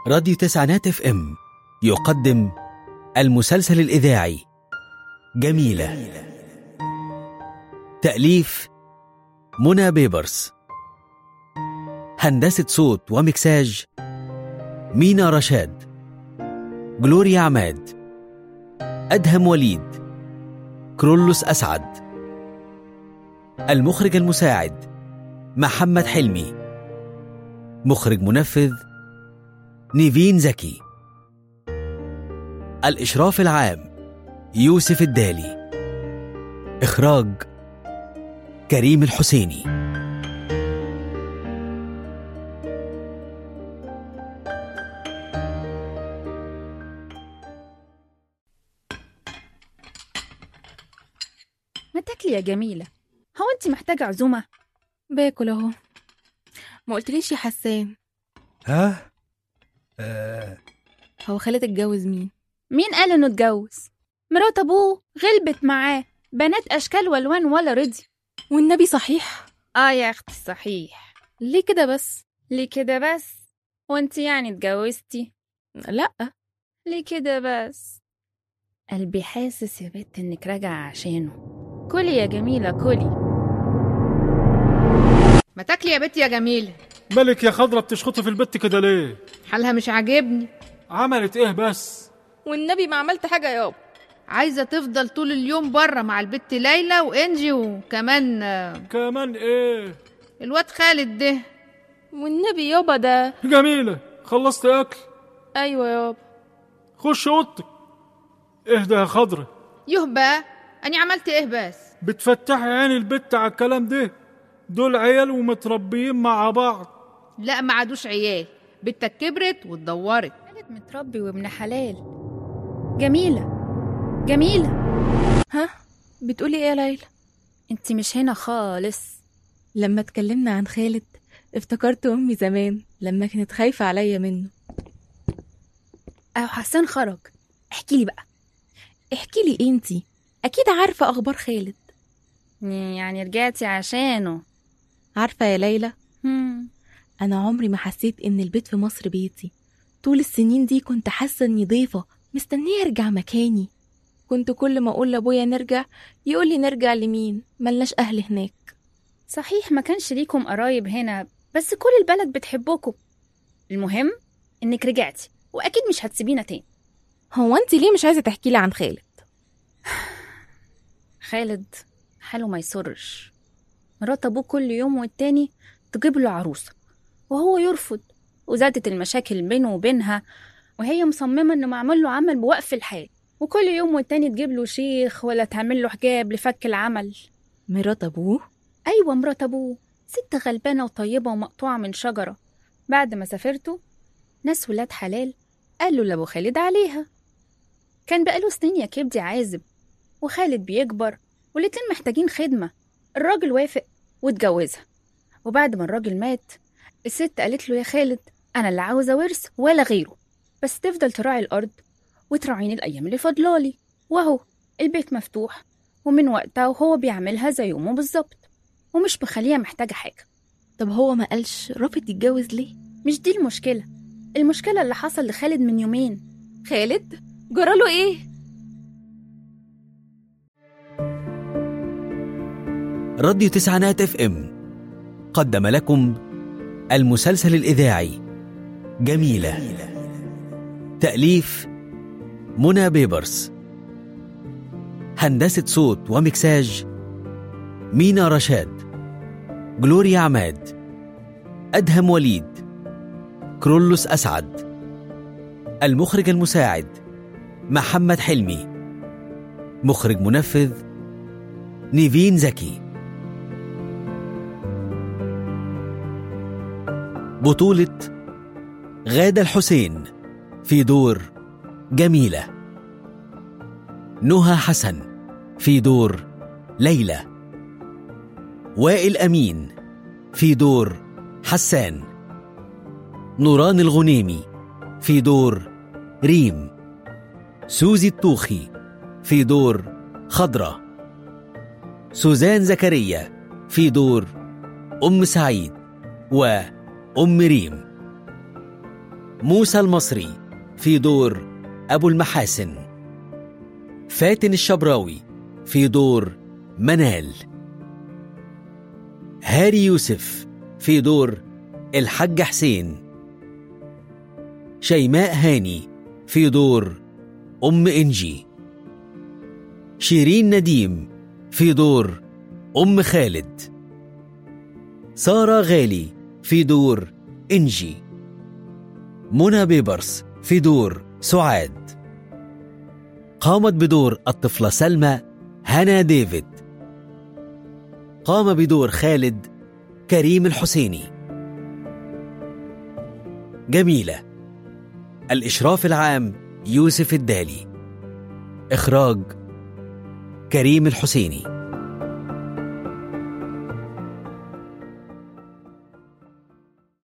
راديو تسعينات اف ام يقدم المسلسل الإذاعي جميلة تأليف منى بيبرس هندسة صوت ومكساج مينا رشاد جلوريا عماد أدهم وليد كرولوس أسعد المخرج المساعد محمد حلمي مخرج منفذ نيفين زكي الإشراف العام يوسف الدالي إخراج كريم الحسيني ما تاكلي يا جميلة هو انت محتاجة عزومة باكل اهو ما قلتليش يا حسان ها؟ آه هو خالد اتجوز مين مين قال انه اتجوز مرات ابوه غلبت معاه بنات اشكال والوان ولا رضي والنبي صحيح اه يا اختي صحيح ليه كده بس ليه كده بس وانت يعني اتجوزتي لا ليه كده بس قلبي حاسس يا بنت انك راجعة عشانه كلي يا جميلة كلي ما تاكلي يا بنت يا جميلة ملك يا خضرة بتشخطي في البت كده ليه؟ حالها مش عاجبني عملت ايه بس؟ والنبي ما عملت حاجه يابا عايزة تفضل طول اليوم بره مع البت ليلى وانجي وكمان آه، كمان ايه؟ الواد خالد ده والنبي يابا ده جميلة خلصت اكل ايوه يابا خش اوضتك اهدى يا خضرة يوه بقى أنا عملت إيه بس بتفتحي عين البت على الكلام ده دول عيال ومتربيين مع بعض لا ما عادوش عيال بنتك كبرت واتدورت خالد متربي وابن حلال جميلة جميلة ها بتقولي ايه يا ليلى انت مش هنا خالص لما اتكلمنا عن خالد افتكرت امي زمان لما كانت خايفه عليا منه اهو حسان خرج احكي لي بقى احكي لي انتي اكيد عارفه اخبار خالد يعني رجعتي عشانه عارفه يا ليلى هم. انا عمري ما حسيت ان البيت في مصر بيتي طول السنين دي كنت حاسه اني ضيفه مستنيه ارجع مكاني كنت كل ما اقول لابويا نرجع يقول لي نرجع لمين ملناش اهل هناك صحيح ما كانش ليكم قرايب هنا بس كل البلد بتحبكم المهم انك رجعتي واكيد مش هتسيبينا تاني هو انت ليه مش عايزه تحكي لي عن خالد خالد حاله ما يسرش مرات ابوه كل يوم والتاني تجيب له عروسه وهو يرفض وزادت المشاكل بينه وبينها وهي مصممه انه معمول له عمل بوقف الحال وكل يوم والتاني تجيب له شيخ ولا تعمل له حجاب لفك العمل مرات ابوه ايوه مرات ابوه ست غلبانه وطيبه ومقطوعه من شجره بعد ما سافرتوا ناس ولاد حلال قالوا لابو خالد عليها كان بقاله سنين يا كبدي عازب وخالد بيكبر والاتنين محتاجين خدمة الراجل وافق واتجوزها وبعد ما الراجل مات الست قالت له يا خالد أنا اللي عاوزة ورث ولا غيره بس تفضل تراعي الأرض وتراعيني الأيام اللي فاضلالي وأهو البيت مفتوح ومن وقتها وهو بيعملها زي يومه بالظبط ومش مخليها محتاجة حاجة طب هو ما قالش رافض يتجوز ليه مش دي المشكلة المشكلة اللي حصل لخالد من يومين خالد جراله ايه راديو تسعينات اف ام قدم لكم المسلسل الإذاعي جميلة تأليف منى بيبرس هندسة صوت ومكساج مينا رشاد جلوريا عماد أدهم وليد كرولوس أسعد المخرج المساعد محمد حلمي مخرج منفذ نيفين زكي بطولة غادة الحسين في دور جميلة نهى حسن في دور ليلى وائل أمين في دور حسان نوران الغنيمي في دور ريم سوزي الطوخي في دور خضرة سوزان زكريا في دور أم سعيد وأم ريم موسى المصري في دور أبو المحاسن فاتن الشبراوي في دور منال هاري يوسف في دور الحاج حسين شيماء هاني في دور أم إنجي شيرين نديم في دور أم خالد سارة غالي في دور إنجي منى بيبرس في دور سعاد قامت بدور الطفلة سلمى هنا ديفيد قام بدور خالد كريم الحسيني جميلة الإشراف العام يوسف الدالي إخراج كريم الحسيني